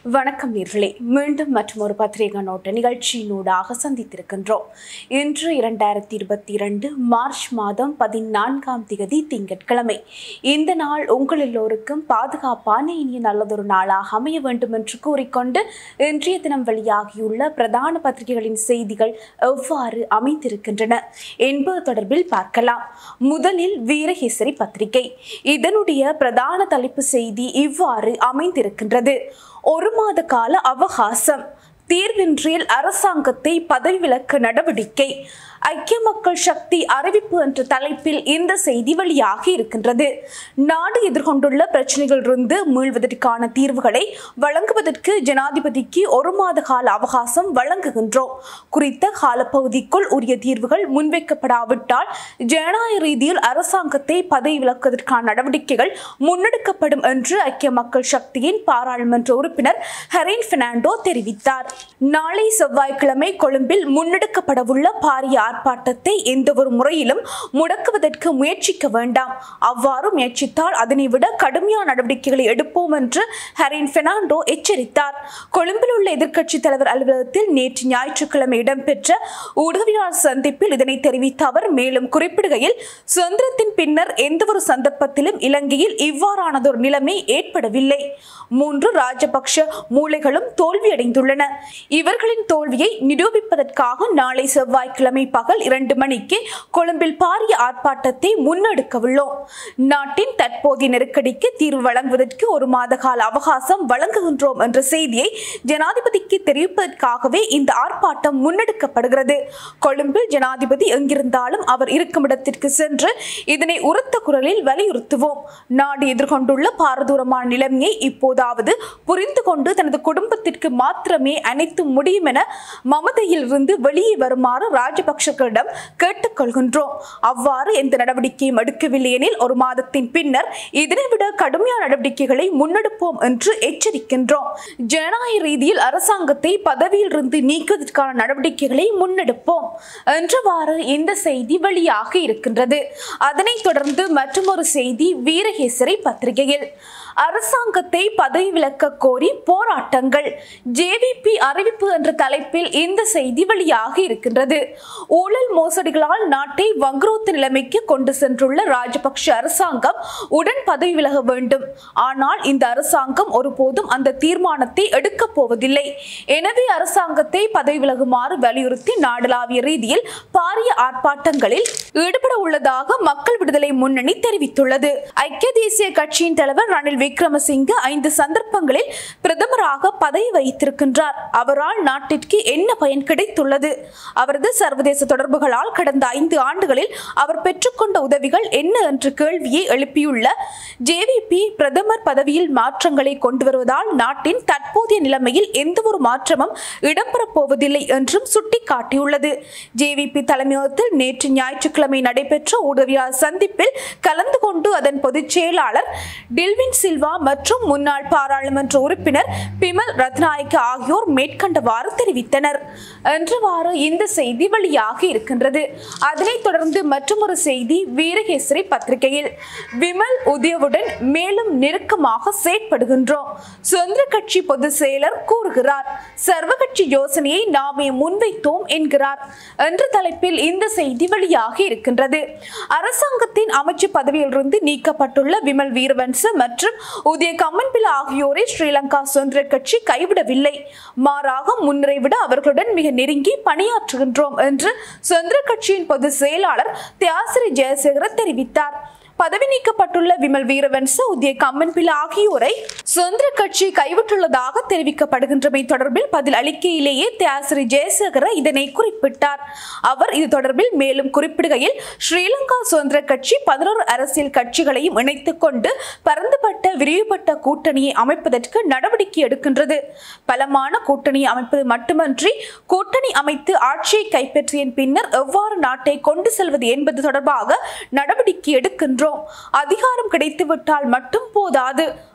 வணக்கம் நேர்களே மீண்டும் மற்றும் ஒரு பத்திரிகை நோட்ட நிகழ்ச்சியினூடாக சந்தித்திருக்கின்றோம் இன்று இரண்டாயிரத்தி இருபத்தி இரண்டு மார்ச் மாதம் பதினான்காம் திகதி திங்கட்கிழமை இந்த நாள் உங்கள் எல்லோருக்கும் பாதுகாப்பான இனிய நல்லதொரு நாளாக அமைய வேண்டும் என்று கூறிக்கொண்டு இன்றைய தினம் வெளியாகியுள்ள பிரதான பத்திரிகைகளின் செய்திகள் எவ்வாறு அமைந்திருக்கின்றன என்பது தொடர்பில் பார்க்கலாம் முதலில் வீரகேசரி பத்திரிகை இதனுடைய பிரதான தலைப்பு செய்தி இவ்வாறு அமைந்திருக்கின்றது ஒரு மாத கால அவகாசம் தீர்வின்றியில் அரசாங்கத்தை பதவி விலக்க நடவடிக்கை ஐக்கிய மக்கள் சக்தி அறிவிப்பு என்ற தலைப்பில் இந்த செய்தி வெளியாகி இருக்கின்றது நாடு எதிர்கொண்டுள்ள பிரச்சனைகளிலிருந்து மீள்வதற்கான தீர்வுகளை வழங்குவதற்கு ஜனாதிபதிக்கு ஒரு மாத கால அவகாசம் வழங்குகின்றோம் குறித்த காலப்பகுதிக்குள் உரிய தீர்வுகள் முன்வைக்கப்படாவிட்டால் ஜனநாயக ரீதியில் அரசாங்கத்தை பதவி விலக்குவதற்கான நடவடிக்கைகள் முன்னெடுக்கப்படும் என்று ஐக்கிய மக்கள் சக்தியின் பாராளுமன்ற உறுப்பினர் ஹெரின் பெர்னாண்டோ தெரிவித்தார் நாளை செவ்வாய்க்கிழமை கொழும்பில் முன்னெடுக்கப்படவுள்ள பாரிய ஆர்ப்பாட்டத்தை எந்தவொரு முறையிலும் முடக்குவதற்கு முயற்சிக்க வேண்டாம் அவ்வாறு முயற்சித்தால் அதனை விட கடுமையான நடவடிக்கைகளை எடுப்போம் என்று ஹரின் பெர்னாண்டோ எச்சரித்தார் கொழும்பில் உள்ள எதிர்க்கட்சி தலைவர் அலுவலகத்தில் நேற்று ஞாயிற்றுக்கிழமை இடம்பெற்ற ஊடகவியலாளர் சந்திப்பில் இதனை தெரிவித்த அவர் மேலும் குறிப்பிடுகையில் சுதந்திரத்தின் பின்னர் எந்தவொரு சந்தர்ப்பத்திலும் இலங்கையில் இவ்வாறானதொரு நிலைமை ஏற்படவில்லை மூன்று ராஜபக்ஷ மூளைகளும் தோல்வியடைந்துள்ளன இவர்களின் தோல்வியை நிரூபிப்பதற்காக நாளை செவ்வாய்க்கிழமை பகல் இரண்டு மணிக்கு கொழும்பில் பாரிய ஆர்ப்பாட்டத்தை முன்னெடுக்கவுள்ளோம் நாட்டின் தற்போதைய நெருக்கடிக்கு தீர்வு வழங்குவதற்கு ஒரு மாத கால அவகாசம் வழங்குகின்றோம் என்ற செய்தியை ஜனாதிபதிக்கு தெரிவிப்பதற்காகவே இந்த ஆர்ப்பாட்டம் முன்னெடுக்கப்படுகிறது கொழும்பில் ஜனாதிபதி எங்கிருந்தாலும் அவர் இருக்கும் இடத்திற்கு சென்று இதனை உரத்த குரலில் வலியுறுத்துவோம் நாடு எதிர்கொண்டுள்ள பாரதூரமான நிலைமையை இப்போதாவது புரிந்து கொண்டு தனது குடும்பத்திற்கு மாத்திரமே அனைத்தும் முடியும் என மமதையிலிருந்து வெளியே வருமாறு ராஜபக்சர்களிடம் கேட்டுக்கொள்கின்றோம் அவ்வாறு எந்த நடவடிக்கையும் எடுக்கவில்லை எனில் ஒரு மாதத்தின் பின்னர் இதனை விட கடுமையான நடவடிக்கைகளை முன்னெடுப்போம் என்று எச்சரிக்கின்றோம் ஜனநாயக ரீதியில் அரசாங்கத்தை பதவியிலிருந்து நீக்குவதற்கான நடவடிக்கைகளை முன்னெடுப்போம் என்றவாறு இந்த செய்தி வெளியாக இருக்கின்றது அதனைத் தொடர்ந்து மற்றொரு செய்தி வீரகேசரி பத்திரிகையில் அரசாங்கத்தை பதவி விலக்க கோரி போராட்டங்கள் ஜேவிபி அறிவிப்பு என்ற தலைப்பில் இந்த செய்தி வெளியாக இருக்கின்றது ஊழல் மோசடிகளால் நாட்டை வங்குரோத்து நிலைமைக்கு கொண்டு சென்றுள்ள ராஜபக்ஷ அரசாங்கம் உடன் பதவி விலக வேண்டும் ஆனால் இந்த அரசாங்கம் ஒருபோதும் அந்த தீர்மானத்தை எடுக்கப் போவதில்லை எனவே அரசாங்கத்தை பதவி விலகுமாறு வலியுறுத்தி நாடளாவிய ரீதியில் பாரிய ஆர்ப்பாட்டங்களில் ஈடுபட உள்ளதாக மக்கள் விடுதலை முன்னணி தெரிவித்துள்ளது ஐக்கிய தேசிய கட்சியின் தலைவர் ரணில் விக்ரமசிங்க ஐந்து சந்தர்ப்பங்களில் பிரதமராக பதவி வைத்திருக்கின்றார் அவரால் நாட்டிற்கு என்ன பயன் கிடைத்துள்ளது அவரது சர்வதேச தொடர்புகளால் கடந்த ஐந்து ஆண்டுகளில் அவர் பெற்றுக்கொண்ட உதவிகள் என்ன என்ற கேள்வியை எழுப்பியுள்ள ஜேவிபி பிரதமர் பதவியில் மாற்றங்களை கொண்டு வருவதால் நாட்டின் தற்போதைய நிலைமையில் எந்தவொரு மாற்றமும் இடம்பெறப் போவதில்லை என்றும் சுட்டிக்காட்டியுள்ளது ஜேவிபி தலைமையகத்தில் நேற்று ஞாயிற்றுக்கிழமை நடைபெற்ற ஊடகவியலாளர் சந்திப்பில் கலந்து கொண்டு அதன் பொதுச் செயலாளர் டில்வின் சில்வா மற்றும் முன்னாள் பாராளுமன்ற உறுப்பினர் பிமல் ரத்நாயக்க ஆகியோர் மேற்கண்டவாறு தெரிவித்தனர் என்றவாறு இந்த செய்தி வெளியாக இருக்கின்றது அதனைத் தொடர்ந்து மற்றொரு செய்தி வீரகேசரி பத்திரிகையில் விமல் உதயவுடன் மேலும் நெருக்கமாக செயற்படுகின்றோம் சுதந்திர கட்சி பொதுச் செயலர் கூறுகிறார் சர்வகட்சி யோசனையை நாமே முன்வைத்தோம் என்கிறார் என்ற தலைப்பில் இந்த செய்தி வெளியாக இருக்கின்றது அரசாங்கத்தின் அமைச்சு பதவியிலிருந்து நீக்கப்பட்டுள்ள விமல் வீரவன்ச மற்றும் உதய கம்மன்பில் ஆகியோரை ஸ்ரீலங்கா சுதந்திர கட்சி கைவிடவில்லை மாறாக முன்னரை விட அவர்களுடன் மிக நெருங்கி பணியாற்றுகின்றோம் என்று சுதந்திர கட்சியின் பொதுச் செயலாளர் தியாசிரி ஜெயசேகர தெரிவித்தார் பதவி நீக்கப்பட்டுள்ள விமல் வீரவன்ச உதய கம்மன்பில் ஆகியோரை சுதந்திர கட்சி கைவிட்டுள்ளதாக தெரிவிக்கப்படுகின்றமை தொடர்பில் பதில் அளிக்கையிலேயே தியாசிரி ஜெயசேகர இதனை குறிப்பிட்டார் அவர் இது தொடர்பில் மேலும் குறிப்பிடுகையில் ஸ்ரீலங்கா சுதந்திர கட்சி பதினோரு அரசியல் கட்சிகளையும் இணைத்துக் கொண்டு பரந்துபட்ட விரிவுபட்ட கூட்டணியை அமைப்பதற்கு நடவடிக்கை எடுக்கின்றது பலமான கூட்டணியை அமைப்பது மட்டுமன்றி கூட்டணி அமைத்து ஆட்சியை கைப்பற்றிய பின்னர் எவ்வாறு நாட்டை கொண்டு செல்வது என்பது தொடர்பாக நடவடிக்கை எடுக்கின்றோம் அதிகாரம் கிடைத்துவிட்டால் மட்டும் போதாது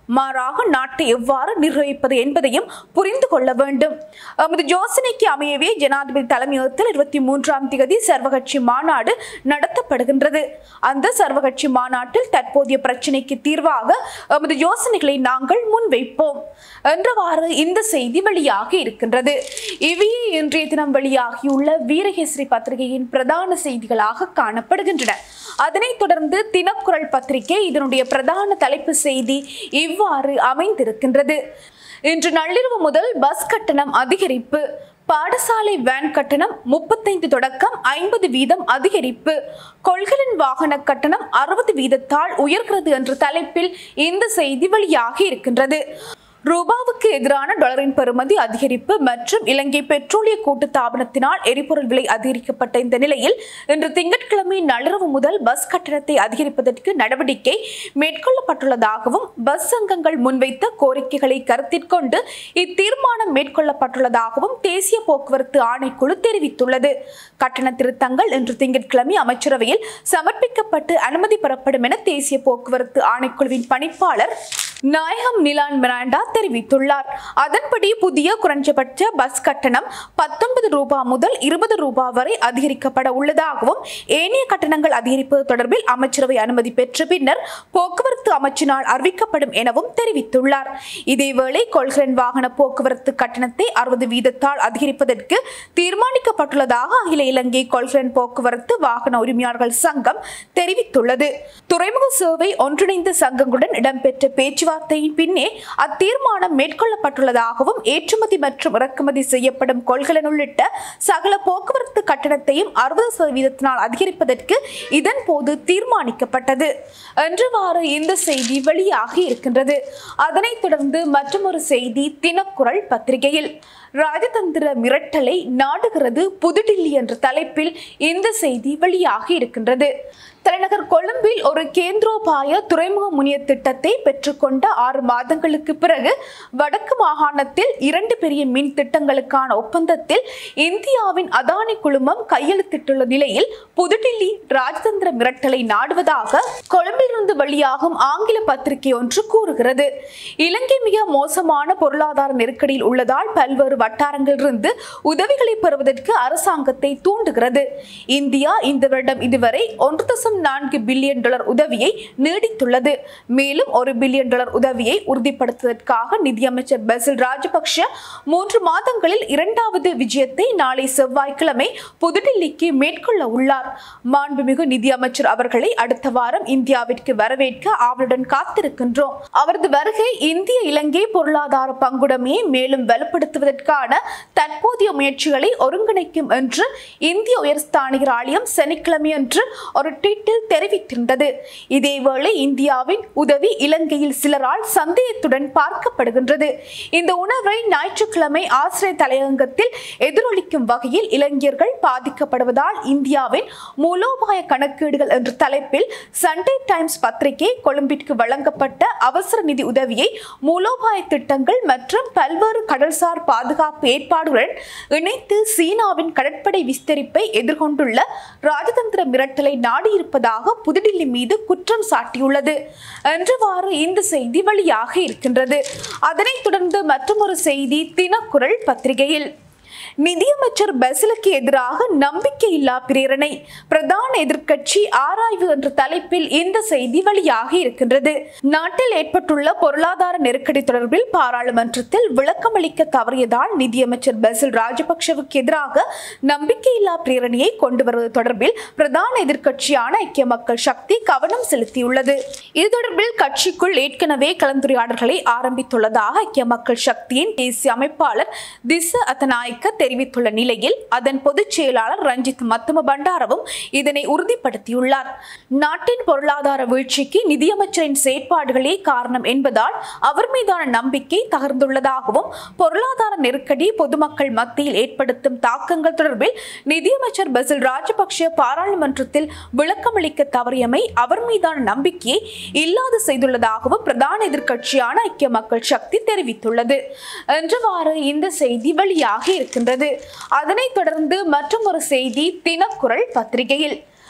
மாறாக நாட்டை எவ்வாறு நிர்வகிப்பது என்பதையும் புரிந்து கொள்ள வேண்டும் எமது யோசனைக்கு அமையவே ஜனாதிபதி தலைமையகத்தில் இருபத்தி மூன்றாம் தேதி சர்வகட்சி மாநாடு நடத்தப்படுகின்றது அந்த சர்வகட்சி மாநாட்டில் தற்போதைய பிரச்சினைக்கு தீர்வாக எமது யோசனைகளை நாங்கள் முன்வைப்போம் என்றவாறு இந்த செய்தி வெளியாகி இருக்கின்றது இவையே இன்றைய தினம் வெளியாகியுள்ள வீரகேசரி பத்திரிகையின் பிரதான செய்திகளாக காணப்படுகின்றன அதனைத் தொடர்ந்து தினக்குரல் பத்திரிகை இதனுடைய பிரதான தலைப்பு செய்தி இவ்வாறு அமைந்திருக்கின்றது இன்று நள்ளிரவு முதல் பஸ் கட்டணம் அதிகரிப்பு பாடசாலை வேன் கட்டணம் முப்பத்தைந்து தொடக்கம் ஐம்பது வீதம் அதிகரிப்பு கொள்கலன் வாகன கட்டணம் அறுபது வீதத்தால் உயர்கிறது என்ற தலைப்பில் இந்த செய்தி வெளியாகி இருக்கின்றது ரூபாவுக்கு எதிரான டாலரின் பெறுமதி அதிகரிப்பு மற்றும் இலங்கை பெட்ரோலிய கூட்டுத்தாபனத்தினால் எரிபொருள் விலை அதிகரிக்கப்பட்ட இந்த நிலையில் இன்று திங்கட்கிழமை நள்ளிரவு முதல் பஸ் கட்டணத்தை அதிகரிப்பதற்கு நடவடிக்கை மேற்கொள்ளப்பட்டுள்ளதாகவும் பஸ் சங்கங்கள் முன்வைத்த கோரிக்கைகளை கருத்திற்கொண்டு இத்தீர்மானம் மேற்கொள்ளப்பட்டுள்ளதாகவும் தேசிய போக்குவரத்து ஆணைக்குழு தெரிவித்துள்ளது கட்டண திருத்தங்கள் இன்று திங்கட்கிழமை அமைச்சரவையில் சமர்ப்பிக்கப்பட்டு அனுமதி பெறப்படும் என தேசிய போக்குவரத்து ஆணைக்குழுவின் பணிப்பாளர் நாயகம் நிலான் மிராண்டா தெரிவித்துள்ளார் அதன்படி புதிய குறைஞ்சபட்ச பஸ் கட்டணம் பத்தொன்பது ரூபாய் முதல் இருபது ரூபாய் வரை அதிகரிக்கப்பட உள்ளதாகவும் ஏனைய கட்டணங்கள் அதிகரிப்பது தொடர்பில் அமைச்சரவை அனுமதி பெற்ற பின்னர் போக்குவரத்து அமைச்சினால் அறிவிக்கப்படும் எனவும் தெரிவித்துள்ளார் இதேவேளை கொள்கலன் வாகன போக்குவரத்து கட்டணத்தை அறுபது வீதத்தால் அதிகரிப்பதற்கு தீர்மானிக்கப்பட்டுள்ளதாக அகில இலங்கை கொள்கலன் போக்குவரத்து வாகன உரிமையாளர்கள் சங்கம் தெரிவித்துள்ளது துறைமுக சேவை ஒன்றிணைந்த சங்கங்களுடன் இடம்பெற்ற பேச்சுவார்த்தையின் பின்னே அத்தீர்மானம் மேற்கொள்ளப்பட்டுள்ளதாகவும் ஏற்றுமதி மற்றும் இறக்குமதி செய்யப்படும் கொள்கலன் உள்ளிட்ட சகல போக்குவரத்து கட்டணத்தையும் அறுபது சதவீதத்தினால் அதிகரிப்பதற்கு இதன் போது தீர்மானிக்கப்பட்டது என்றவாறு இந்த செய்தி வெளியாகி இருக்கின்றது அதனைத் தொடர்ந்து மற்றொரு செய்தி தினக்குரல் பத்திரிகையில் ராஜதந்திர மிரட்டலை நாடுகிறது புதுடில்லி என்ற தலைப்பில் இந்த செய்தி வெளியாகி இருக்கின்றது தலைநகர் கொழும்பில் ஒரு கேந்திரோபாய துறைமுக முனைய திட்டத்தை பெற்றுக்கொண்ட ஆறு மாதங்களுக்கு பிறகு வடக்கு மாகாணத்தில் இரண்டு பெரிய மின் திட்டங்களுக்கான ஒப்பந்தத்தில் இந்தியாவின் அதானி குழுமம் கையெழுத்திட்டுள்ள நிலையில் புதுடில்லி ராஜதந்திர மிரட்டலை நாடுவதாக கொழும்பிலிருந்து வெளியாகும் ஆங்கில பத்திரிகை ஒன்று கூறுகிறது இலங்கை மிக மோசமான பொருளாதார நெருக்கடியில் உள்ளதால் பல்வேறு வட்டாரங்களிலிருந்து உதவிகளை பெறுவதற்கு அரசாங்கத்தை தூண்டுகிறது இந்தியா இந்த வருடம் இதுவரை ஒன்று தசம் நான்கு பில்லியன் டாலர் உதவியை நீடித்துள்ளது மேலும் ஒரு பில்லியன் டாலர் உதவியை உறுதிப்படுத்துவதற்காக நிதியமைச்சர் பசில் ராஜபக்ஷ மூன்று மாதங்களில் இரண்டாவது விஜயத்தை நாளை செவ்வாய்க்கிழமை புதுடில்லிக்கு மேற்கொள்ள உள்ளார் மாண்புமிகு நிதியமைச்சர் அவர்களை அடுத்த வாரம் இந்தியாவிற்கு வரவேற்க ஆவலுடன் காத்திருக்கின்றோம் அவரது வருகை இந்திய இலங்கை பொருளாதார பங்குடைமையை மேலும் வலுப்படுத்துவதற்கான தற்போதைய முயற்சிகளை ஒருங்கிணைக்கும் என்று இந்திய உயர்ஸ்தானிகர் ஆலயம் சனிக்கிழமையன்று ஒரு ட்வீட்டில் தெரிவித்திருந்தது இதேவேளை இந்தியாவின் உதவி இலங்கையில் சிலரால் சந்தேகத்துடன் பார்க்கப்படுகின்றது இந்த உணர்வை ஞாயிற்றுக்கிழமை ஆசிரியர் தலையங்கத்தில் எதிரொலிக்கும் வகையில் இளைஞர்கள் பாதிக்கப்படுவதால் இந்தியாவின் மூலோபாய கணக்கீடுகள் என்ற தலைப்பில் சண்டே டைம்ஸ் பத்திரிகை கொழும்பிற்கு வழங்கப்பட்ட அவசர நிதி உதவியை மூலோபாய திட்டங்கள் மற்றும் பல்வேறு கடல்சார் பாதுகாப்பு ஏற்பாடுகளுடன் இணைத்து சீனாவின் கடற்படை விஸ்தரிப்பை எதிர்கொண்டுள்ள ராஜதந்திர மிரட்டலை நாடியிருப்பதாக புதுடில்லி மீது குற்றம் சாட்டியுள்ளது என்றவாறு இந்த செய்தி வெளியாக இருக்கின்றது அதனைத் தொடர்ந்து மற்றொரு செய்தி தினக்குரல் பத்திரிகையில் நிதியமைச்சர் பசிலுக்கு எதிராக நம்பிக்கையில்லா பிரேரணை பிரதான எதிர்க்கட்சி ஆராய்வு என்ற தலைப்பில் இந்த செய்தி வெளியாகி இருக்கின்றது நாட்டில் ஏற்பட்டுள்ள பொருளாதார நெருக்கடி தொடர்பில் பாராளுமன்றத்தில் விளக்கமளிக்க தவறியதால் நிதியமைச்சர் பசில் ராஜபக்ஷவுக்கு எதிராக நம்பிக்கையில்லா பிரேரணையை கொண்டு வருவது தொடர்பில் பிரதான எதிர்க்கட்சியான ஐக்கிய மக்கள் சக்தி கவனம் செலுத்தியுள்ளது இது தொடர்பில் கட்சிக்குள் ஏற்கனவே கலந்துரையாடல்களை ஆரம்பித்துள்ளதாக ஐக்கிய மக்கள் சக்தியின் தேசிய அமைப்பாளர் திச அத்தநாயக்க தெரிவித்துள்ள நிலையில் அதன் பொதுச் செயலாளர் ரஞ்சித் மத்தும பண்டாரவும் இதனை உறுதிப்படுத்தியுள்ளார் நாட்டின் பொருளாதார வீழ்ச்சிக்கு நிதியமைச்சரின் செயற்பாடுகளே காரணம் என்பதால் அவர் மீதான நம்பிக்கை தகர்ந்துள்ளதாகவும் பொருளாதார நெருக்கடி பொதுமக்கள் மத்தியில் ஏற்படுத்தும் தாக்கங்கள் தொடர்பில் நிதியமைச்சர் பசில் ராஜபக்ஷ பாராளுமன்றத்தில் விளக்கமளிக்க தவறியமை அவர் மீதான நம்பிக்கையை இல்லாது செய்துள்ளதாகவும் பிரதான எதிர்க்கட்சியான ஐக்கிய மக்கள் சக்தி தெரிவித்துள்ளது என்றவாறு இந்த செய்தி வெளியாகி இருக்கின்றது அதனைத் தொடர்ந்து மற்றும் ஒரு செய்தி தினக்குரல் பத்திரிகையில்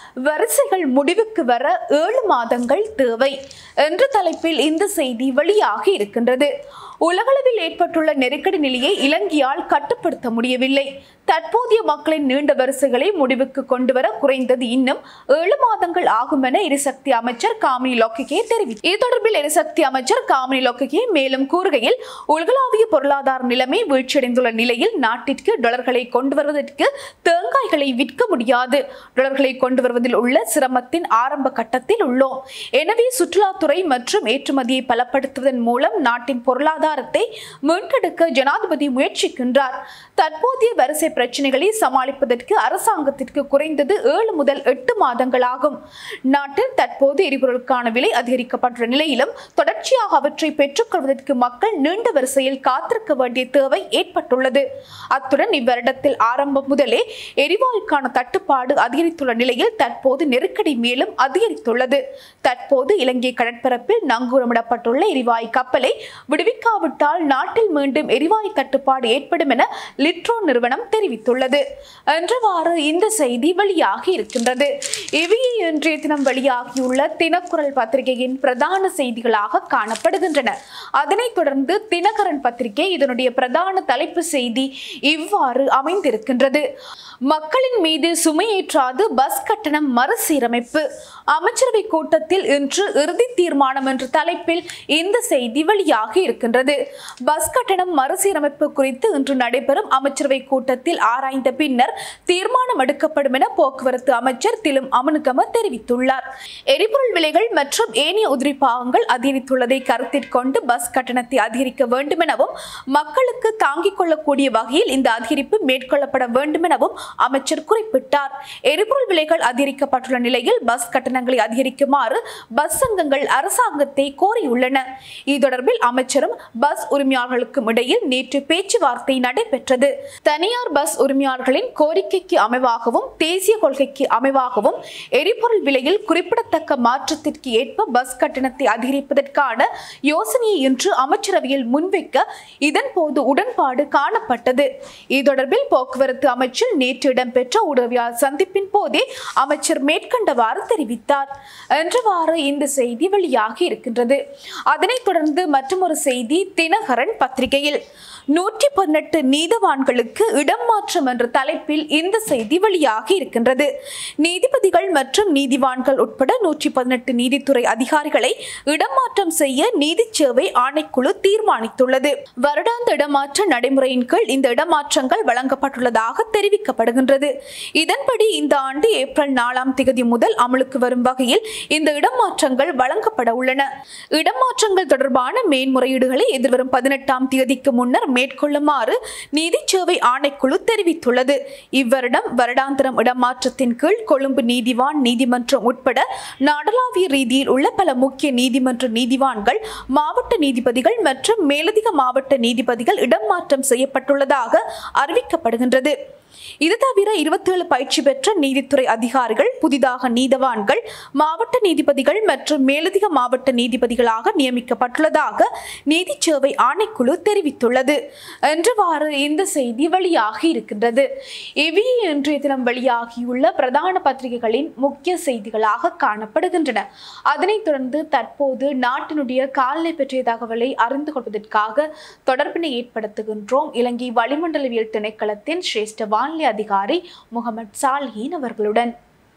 வரிசைகள் முடிவுக்கு வர ஏழு மாதங்கள் தேவை என்ற தலைப்பில் இந்த செய்தி வெளியாகி இருக்கின்றது உலகளவில் ஏற்பட்டுள்ள நெருக்கடி நிலையை இலங்கையால் கட்டுப்படுத்த முடியவில்லை தற்போதைய மக்களின் நீண்ட வரிசைகளை முடிவுக்கு கொண்டுவர குறைந்தது இன்னும் ஏழு மாதங்கள் ஆகும் என எரிசக்தி அமைச்சர் காமினி லோக்கிகே தெரிவித்தார் இது தொடர்பில் எரிசக்தி அமைச்சர் காமினி லோக்கிகே மேலும் கூறுகையில் உலகளாவிய பொருளாதார நிலைமை வீழ்ச்சியடைந்துள்ள நிலையில் நாட்டிற்கு டாலர்களை கொண்டு வருவதற்கு தேங்காய்களை விற்க முடியாது டாலர்களை கொண்டு வருவதில் உள்ள சிரமத்தின் ஆரம்ப கட்டத்தில் உள்ளோம் எனவே சுற்றுலாத்துறை மற்றும் ஏற்றுமதியை பலப்படுத்துவதன் மூலம் நாட்டின் பொருளாதாரத்தை மீட்டெடுக்க ஜனாதிபதி முயற்சிக்கின்றார் தற்போதைய வரிசை பிரச்சனைகளை சமாளிப்பதற்கு அரசாங்கத்திற்கு குறைந்தது ஏழு முதல் எட்டு மாதங்கள் ஆகும் நாட்டில் தற்போது எரிபொருளுக்கான விலை அதிகரிக்கப்பட்டுள்ள நிலையிலும் தொடர்ச்சியாக அவற்றை பெற்றுக்கொள்வதற்கு மக்கள் நீண்ட வரிசையில் காத்திருக்க வேண்டிய தேவை ஏற்பட்டுள்ளது அத்துடன் இவ்வருடத்தில் ஆரம்பம் முதலே எரிவாயுக்கான தட்டுப்பாடு அதிகரித்துள்ள நிலையில் தற்போது நெருக்கடி மேலும் அதிகரித்துள்ளது தற்போது இலங்கை கடற்பரப்பில் நங்கூரமிடப்பட்டுள்ள எரிவாயு கப்பலை விடுவிக்காவிட்டால் நாட்டில் மீண்டும் எரிவாயு தட்டுப்பாடு ஏற்படும் என லிட்ரோ நிறுவனம் தெரிவித்துள்ளது என்றவாறு இந்த செய்தி வெளியாகி இருக்கின்றது இவையே இன்றைய தினம் வெளியாகியுள்ள தினக்குரல் பத்திரிகையின் பிரதான செய்திகளாக காணப்படுகின்றன அதனைத் தொடர்ந்து தினகரன் பத்திரிகை இதனுடைய பிரதான தலைப்பு செய்தி இவ்வாறு அமைந்திருக்கின்றது மக்களின் மீது சுமையேற்றாது பஸ் கட்டணம் மறுசீரமைப்பு அமைச்சரவை கூட்டத்தில் இன்று இறுதி தீர்மானம் என்ற தலைப்பில் இந்த செய்தி வெளியாகி இருக்கின்றது பஸ் கட்டணம் மறுசீரமைப்பு குறித்து இன்று நடைபெறும் அமைச்சரவை கூட்டத்தில் ஆராய்ந்த பின்னர் தீர்மானம் எடுக்கப்படும் என போக்குவரத்து அமைச்சர் திலும் அமனுகம தெரிவித்துள்ளார் எரிபொருள் விலைகள் மற்றும் ஏனைய உதிரி பாகங்கள் அதிகரித்துள்ளதை கருத்தில் கொண்டு பஸ் கட்டணத்தை அதிகரிக்க வேண்டும் எனவும் மக்களுக்கு தாங்கிக் கொள்ளக்கூடிய வகையில் இந்த அதிகரிப்பு மேற்கொள்ளப்பட வேண்டும் எனவும் அமைச்சர் குறிப்பிட்டார் எரிபொருள் விலைகள் அதிகரிக்கப்பட்டுள்ள நிலையில் பஸ் கட்டணங்களை அதிகரிக்குமாறு பஸ் சங்கங்கள் அரசாங்கத்தை கோரியுள்ளன இது தொடர்பில் அமைச்சரும் பஸ் உரிமையாளர்களுக்கும் இடையில் நேற்று பேச்சுவார்த்தை நடைபெற்றது தனியார் பஸ் உரிமையாளர்களின் கோரிக்கைக்கு அமைவாகவும் தேசிய கொள்கைக்கு அமைவாகவும் எரிபொருள் விலையில் குறிப்பிடத்தக்க மாற்றத்திற்கு ஏற்ப பஸ் கட்டணத்தை அதிகரிப்பதற்கான யோசனையை இன்று அமைச்சரவையில் முன்வைக்க இதன் போது உடன்பாடு காணப்பட்டது இது தொடர்பில் போக்குவரத்து அமைச்சர் நேற்று இடம்பெற்ற ஊடகவியலாளர் சந்திப்பின் போதே அமைச்சர் மேற்கண்டவாறு தெரிவித்தார் என்றவாறு இந்த செய்தி வெளியாகி இருக்கின்றது அதனைத் தொடர்ந்து மற்றொரு செய்தி தினகரன் பத்திரிகையில் நூற்றி பதினெட்டு நீதவான்களுக்கு இடம் மாற்றம் என்ற தலைப்பில் இந்த செய்தி வெளியாகி இருக்கின்றது நீதிபதிகள் மற்றும் நீதிவான்கள் உட்பட நூற்றி பதினெட்டு நீதித்துறை அதிகாரிகளை இடமாற்றம் செய்ய நீதி சேவை ஆணைக்குழு தீர்மானித்துள்ளது வருடாந்த இடமாற்ற நடைமுறையின் கீழ் இந்த இடமாற்றங்கள் வழங்கப்பட்டுள்ளதாக தெரிவிக்கப்படுகின்றது இதன்படி இந்த ஆண்டு ஏப்ரல் நாலாம் தேதி முதல் அமலுக்கு வரும் வகையில் இந்த இடமாற்றங்கள் வழங்கப்பட உள்ளன இடமாற்றங்கள் தொடர்பான மேன்முறையீடுகளை எதிர்வரும் பதினெட்டாம் தேதிக்கு முன்னர் மேற்கொள்ளுமாறு நீதிச்சேவை ஆணைக்குழு தெரிவித்துள்ளது இவ்வருடம் வருடாந்திரம் இடமாற்றத்தின் கீழ் கொழும்பு நீதிவான் நீதிமன்றம் உட்பட நாடளாவிய ரீதியில் உள்ள பல முக்கிய நீதிமன்ற நீதிவான்கள் மாவட்ட நீதிபதிகள் மற்றும் மேலதிக மாவட்ட நீதிபதிகள் இடமாற்றம் செய்யப்பட்டுள்ளதாக அறிவிக்கப்படுகின்றது இது தவிர இருபத்தேழு பயிற்சி பெற்ற நீதித்துறை அதிகாரிகள் புதிதாக நீதவான்கள் மாவட்ட நீதிபதிகள் மற்றும் மேலதிக மாவட்ட நீதிபதிகளாக நியமிக்கப்பட்டுள்ளதாக நீதிச்சேவை ஆணைக்குழு தெரிவித்துள்ளது என்றவாறு இந்த செய்தி வெளியாகி இருக்கின்றது இவை இன்றைய தினம் வெளியாகியுள்ள பிரதான பத்திரிகைகளின் முக்கிய செய்திகளாக காணப்படுகின்றன அதனைத் தொடர்ந்து தற்போது நாட்டினுடைய காலநிலை பற்றிய தகவலை அறிந்து கொள்வதற்காக தொடர்பினை ஏற்படுத்துகின்றோம் இலங்கை வளிமண்டலவியல் திணைக்களத்தின் சிரேஷ்ட வானிலை அதிகாரி முகமது சால்ஹீன் அவர்களுடன்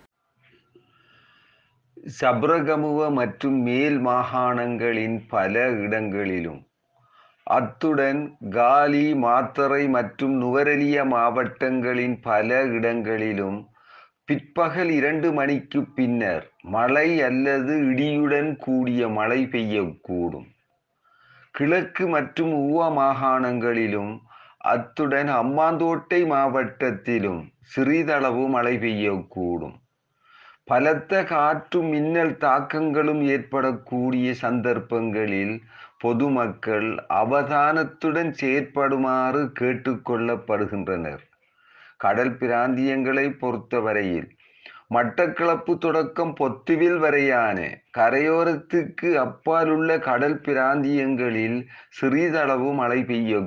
சப்ரகமுவ மற்றும் மேல் மாகாணங்களின் பல இடங்களிலும் அத்துடன் காலி மாத்தறை மற்றும் நுவரெலிய மாவட்டங்களின் பல இடங்களிலும் பிற்பகல் இரண்டு மணிக்கு பின்னர் மழை அல்லது இடியுடன் கூடிய மழை பெய்யக்கூடும் கிழக்கு மற்றும் ஊவ மாகாணங்களிலும் அத்துடன் அம்மாந்தோட்டை மாவட்டத்திலும் சிறிதளவு மழை பெய்யக்கூடும் பலத்த காற்று மின்னல் தாக்கங்களும் ஏற்படக்கூடிய சந்தர்ப்பங்களில் பொதுமக்கள் அவதானத்துடன் செயற்படுமாறு கேட்டுக்கொள்ளப்படுகின்றனர் கடல் பிராந்தியங்களை பொறுத்தவரையில் மட்டக்களப்பு தொடக்கம் பொத்துவில் வரையான கரையோரத்துக்கு அப்பாலுள்ள கடல் பிராந்தியங்களில் சிறிதளவு மழை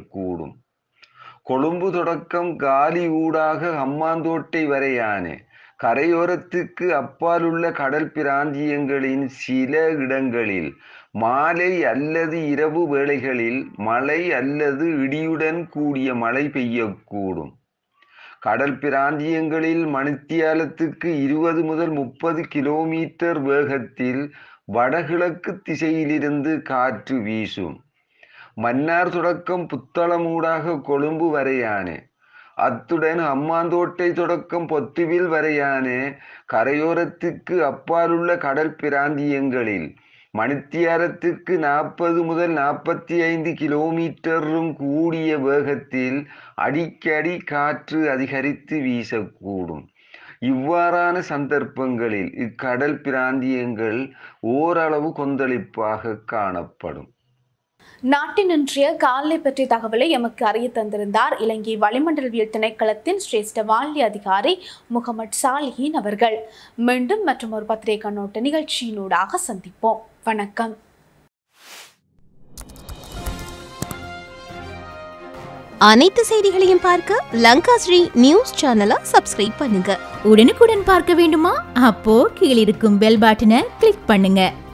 பெய்யக்கூடும் கொழும்பு தொடக்கம் காலி ஊடாக ஹம்மாந்தோட்டை வரையான கரையோரத்துக்கு அப்பாலுள்ள கடல் பிராந்தியங்களின் சில இடங்களில் மாலை அல்லது இரவு வேளைகளில் மழை அல்லது இடியுடன் கூடிய மழை பெய்யக்கூடும் கடல் பிராந்தியங்களில் மணித்தியாலத்துக்கு இருபது முதல் முப்பது கிலோமீட்டர் வேகத்தில் வடகிழக்கு திசையிலிருந்து காற்று வீசும் மன்னார் தொடக்கம் புத்தளமூடாக கொழும்பு வரையான அத்துடன் அம்மாந்தோட்டை தொடக்கம் பொத்துவில் வரையான கரையோரத்துக்கு அப்பாலுள்ள கடல் பிராந்தியங்களில் மணித்தியாரத்துக்கு நாற்பது முதல் நாற்பத்தி ஐந்து கிலோமீட்டரும் கூடிய வேகத்தில் அடிக்கடி காற்று அதிகரித்து வீசக்கூடும் இவ்வாறான சந்தர்ப்பங்களில் இக்கடல் பிராந்தியங்கள் ஓரளவு கொந்தளிப்பாக காணப்படும் நாட்டின் இன்றைய காலை பற்றிய தகவலை எமக்கு அறிய தந்திருந்தார் இலங்கை வளிமண்டலவியல் திணைக்களத்தின் சிரேஷ்ட வானிலை அதிகாரி முகமது சாலிஹின் அவர்கள் மீண்டும் மற்றும் ஒரு பத்திரிகை கண்ணோட்ட நிகழ்ச்சியினூடாக சந்திப்போம் வணக்கம் அனைத்து செய்திகளையும் பார்க்க லங்கா ஸ்ரீ நியூஸ் சேனலை சப்ஸ்கிரைப் பண்ணுங்க உடனுக்குடன் பார்க்க வேண்டுமா அப்போ கீழிருக்கும் பெல் பட்டனை கிளிக் பண்ணுங்க